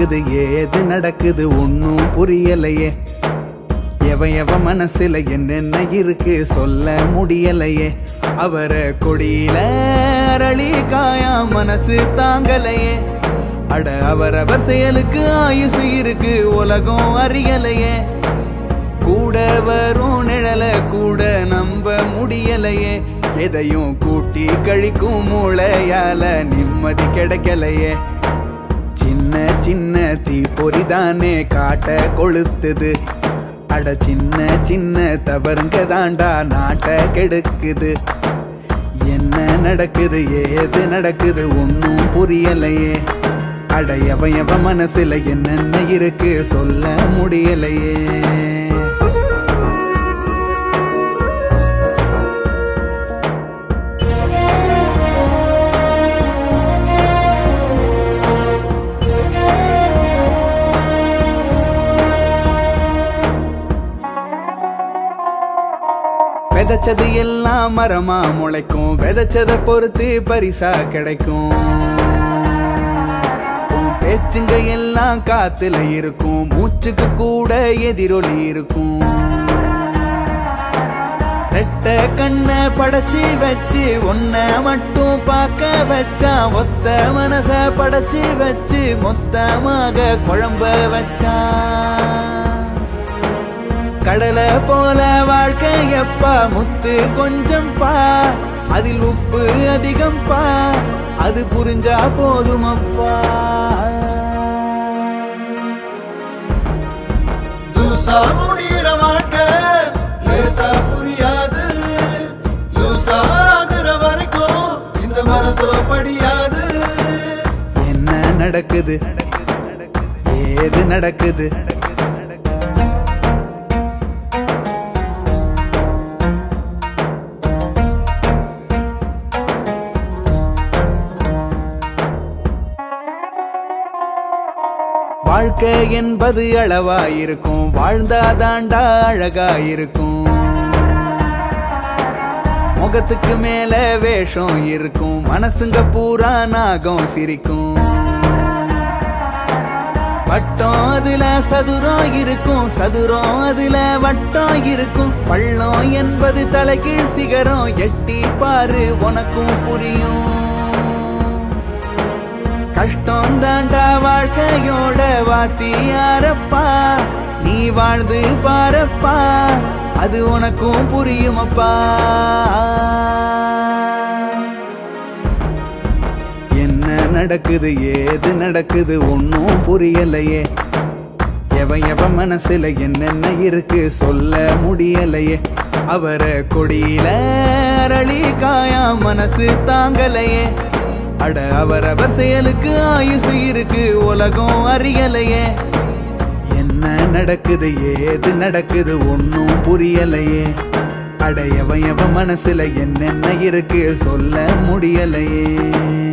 நடக்குது ஏது நடக்குது ஒன்னும் புரியலையே எவ எவ மனசுல என்னென்ன இருக்கு சொல்ல முடியலையே அவர கொடியில அரளி காயா மனசு தாங்கலையே அட அவரவர் செயலுக்கு ஆயுசு இருக்கு உலகம் அறியலையே கூட வரும் நிழல கூட நம்ப முடியலையே எதையும் கூட்டி கழிக்கும் மூளையால நிம்மதி கிடைக்கலையே சின்ன சின்ன தீப்பொறிதானே காட்ட கொளுத்துது அட சின்ன சின்ன தவறுங்க தாண்டா நாட்ட கெடுக்குது என்ன நடக்குது ஏது நடக்குது ஒன்னும் புரியலையே அட எவ எவ மனசுல என்னென்ன இருக்கு சொல்ல முடியலையே விதைச்சது எல்லாம் மரமா முளைக்கும் விதைச்சத பொறுத்து பரிசா கிடைக்கும் உன் பேச்சுங்க எல்லாம் காத்துல இருக்கும் மூச்சுக்கு கூட எதிரொலி இருக்கும் ரெட்ட கண்ண படைச்சு வச்சு ஒன்ன மட்டும் பார்க்க வச்சா ஒத்த மனச படைச்சு வச்சு மொத்தமாக குழம்ப வச்சான் கடலை போல வாழ்க்கையப்பா முத்து கொஞ்சம் பா அதில் உப்பு அதிகம் பா அது புரிஞ்சா போதுமப்பா லூசா முடியிற வாழ்க்கை லேசா புரியாது லூசா ஆகுற வரைக்கும் இந்த மனசோ படியாது என்ன நடக்குது ஏது நடக்குது வாழ்க்கை என்பது அளவாயிருக்கும் வாழ்ந்தாதாண்டா அழகாயிருக்கும் முகத்துக்கு மேல வேஷம் இருக்கும் மனசுங்க பூரா நாகம் சிரிக்கும் வட்டம் அதுல சதுரம் இருக்கும் சதுரம் அதுல வட்டம் இருக்கும் பள்ளம் என்பது தலைகீழ் சிகரம் எட்டி பாரு உனக்கும் புரியும் கஷ்டம் தாண்டா வாழ்க்கையோட வாத்தியாரப்பா நீ வாழ்ந்து பாரப்பா அது உனக்கும் புரியுமப்பா என்ன நடக்குது ஏது நடக்குது ஒன்னும் புரியலையே எவ எவ மனசுல என்னென்ன இருக்கு சொல்ல முடியலையே அவர கொடியில அரளி காயா மனசு தாங்கலையே அட அவரவர் செயலுக்கு ஆயுசு இருக்கு உலகம் அறியலையே என்ன நடக்குது ஏது நடக்குது ஒன்னும் புரியலையே அட எவன் எவன் மனசுல என்னென்ன இருக்கு சொல்ல முடியலையே